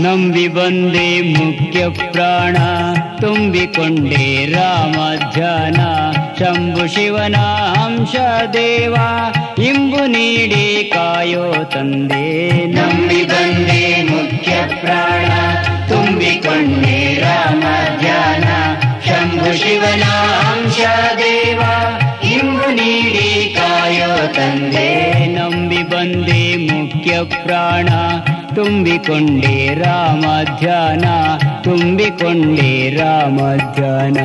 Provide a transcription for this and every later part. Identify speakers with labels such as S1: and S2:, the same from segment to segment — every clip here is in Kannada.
S1: ನಂಬಿ ಬಂದೆ ಮುಖ್ಯ ಪ್ರಾಣ ತುಂಬಿಕೊಂಡೆ ರಾಮ ಧ್ಯಾನ ಶಂಭು ಶಿವನ ಅಂಶ ದೇವ ಇಂಬು ನೀಡಿ ಕಾಯೋ ತಂದೆ ನಂಬಿ ಬಂದೆ ಮುಖ್ಯ ಪ್ರಾಣ ತುಂಬಿಕೊಂಡೆ ರಾಮ ಧ್ಯಾನ ಶಂಭು ಶಿವನ ಅಂಶ ದೇವ ಇಂಬು ನೀಡಿ ಕಾಯೋ ತಂದೆ ನಂಬಿ ಬಂದೆ ಮುಖ್ಯ ಪ್ರಾಣ ತುಂಬಿಕೊಂಡೆ ರಾಮ ಧ್ಯಾನ ತುಂಬಿಕೊಂಡೆ ರಾಮ ಧ್ಯಾನ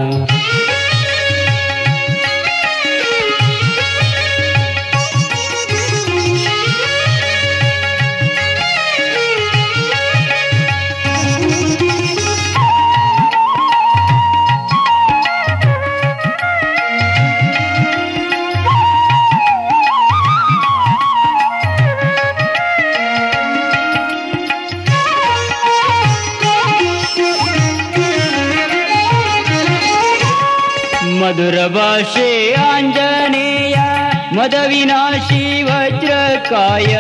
S1: ಮಧುರ ಭಾಷೆ ಆಂಜನೇಯ ಮದವಿನಾಶಿ ವಜ್ರಕಾಯ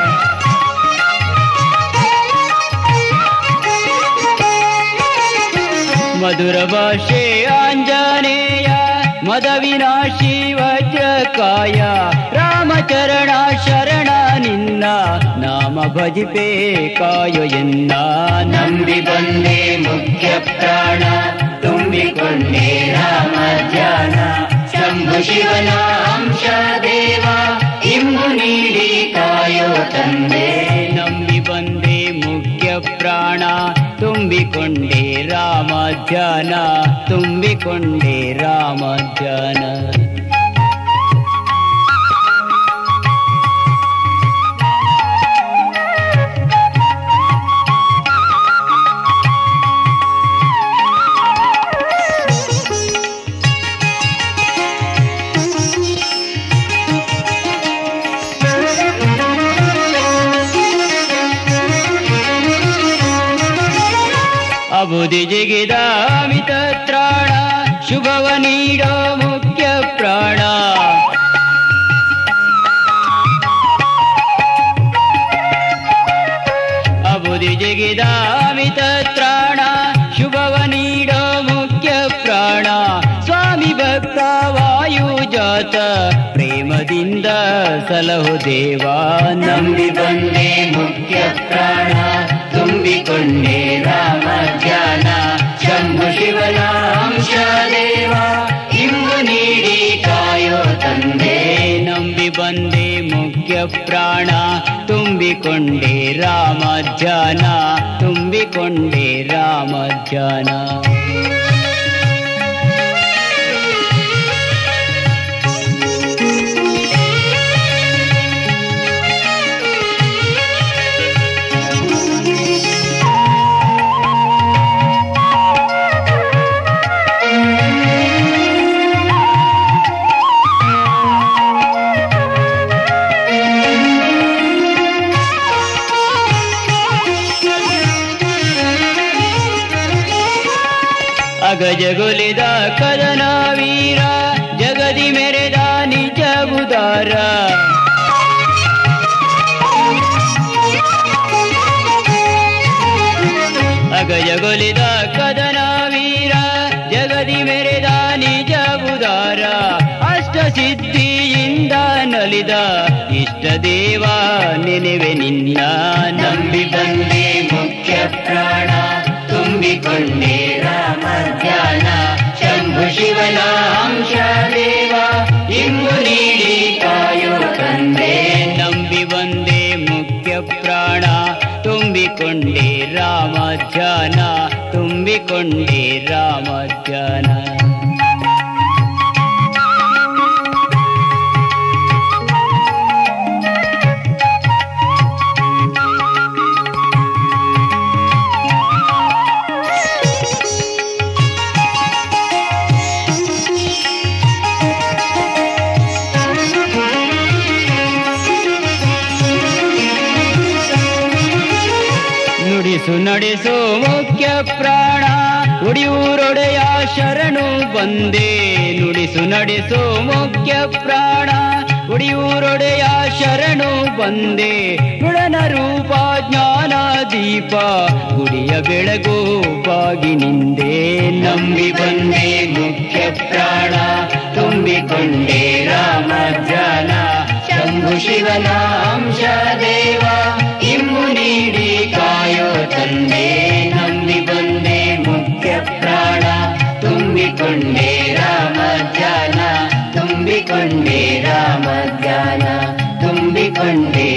S1: ಮಧುರ ಭಾಷೆ ಆಂಜನೇಯ ಮದವಿನಾಶಿ ವಜ್ರಕಾಯ ರಾಮಚರಣ ಶರಣ ನಿನ್ನ ನಾಮ ಭಜಿಪೇ ಕಾಯೋ ಎನ್ನ ನಂಬಿ ಬಂದೆ ಮುಖ್ಯ ಪ್ರಾಣ ತುಂಬಿಕೊಂಡೆ ರಾಮ ಧ್ಯಾನ ಶಂಭು ಶಿವನ ಅಂಶ ದೇವ ಇಂಬು ನೀಡಿ ಕಾಯೋ ತಂದೆ ನಂಬಿ ಬಂದೆ ಮುಖ್ಯ ಪ್ರಾಣ ತುಂಬಿಕೊಂಡೆ ರಾಮ ಧ್ಯಾನ ತುಂಬಿಕೊಂಡೆ ರಾಮ ಧ್ಯಾನ ಅಬುದಿ ಜಿಗಿದ ಅಮಿತ ತ್ರಾಣ ಶುಭವ ನೀಡೋ ಮುಖ್ಯ ಪ್ರಾಣ ಅಬುದಿ ಜಿಗಿದ ಅಮಿತ ತ್ರಾಣ ಶುಭವ ನೀಡೋ ಮುಖ್ಯ ಪ್ರಾಣ ಸ್ವಾಮಿ ಭಕ್ತ ವಾಯು ಜಾತ ಪ್ರೇಮದಿಂದ ಸಲಹು ದೇವ ನಂಬಿ ಬಂದೆ ಮುಖ್ಯ ಪ್ರಾಣ ತುಂಬಿಕೊಂಡೆ ರಾಮ ಧ್ಯಾನ ಶಂಭು ಶಿವನ ಅಂಶ ದೇವ ಇಂಬು ನೀಡಿ ಕಾಯೋ ತಂದೆ ನಂಬಿ ಬಂದೆ ಮುಖ್ಯ ಪ್ರಾಣ ತುಂಬಿಕೊಂಡೆ ರಾಮ ಧ್ಯಾನ ತುಂಬಿಕೊಂಡೆ ರಾಮ ಧ್ಯಾನ ಅಗಜಗೊಲಿದ ಕದನ ವೀರ ಜಗದಿ ಮೆರೆದ ನಿಜ ಉದಾರ ಅಗಜಗೊಲಿದ ಕದನ ವೀರ ಜಗದಿ ಮೆರೆದ ನಿಜ ಉದಾರ ಅಷ್ಟ ಸಿದ್ಧಿಯಿಂದ ನಲಿದ ಇಷ್ಟ ದೇವ ನೆನೆವೆ ನಿನ್ನ ನಂಬಿ ಬಂದೆ ಮುಖ್ಯ ಪ್ರಾಣ ತುಂಬಿಕೊಂಡೆ ರಾಮ ಧ್ಯಾನ ಶಂಭು ಶಿವನ ಅಂಶ ದೇವ ಇಂಬು ನೀಡಿ ಕಾಯೋ ತಂದೆ ನಂಬಿ ಬಂದೆ ಮುಖ್ಯ ಪ್ರಾಣ ತುಂಬಿಕೊಂಡೆ ರಾಮ ಧ್ಯಾನ ತುಂಬಿಕೊಂಡೆ ರಾಮ ಧ್ಯಾನ ನುಡಿಸು ನಡೆಸು ಮುಖ್ಯ ಪ್ರಾಣ ಉಡಿಯೂರೊಡೆಯ ಶರಣು ಬಂದೆ ನುಡಿಸು ನಡೆಸು ಮುಖ್ಯ ಪ್ರಾಣ ಉಡಿಯೂರೊಡೆಯ ಶರಣು ಬಂದೆ ಗುಣನ ರೂಪ ಜ್ಞಾನ ದೀಪ ಗುಡಿಯ ಬೆಳಗು ಬಾಗಿನಿಂದೆ ನಂಬಿ ಬಂದೆ ಮುಖ್ಯ ಪ್ರಾಣ ತುಂಬಿಕೊಂಡೆ ರಾಮ ಜಾನ ಶಂಭು ಶಿವನ ಅಂಶ ದೇವ ಇಮ್ಮು ನೀಡಿ ಕಾಯೋ ತಂದೆ ನಂಬಿ ಬಂದೆ ಮುಖ್ಯ ಪ್ರಾಣ ತುಂಬಿಕೊಂಡೆ ರಾಮ ಧ್ಯಾನ ತುಂಬಿಕೊಂಡೆ ರಾಮ ಧ್ಯಾನ ತುಂಬಿಕೊಂಡೆ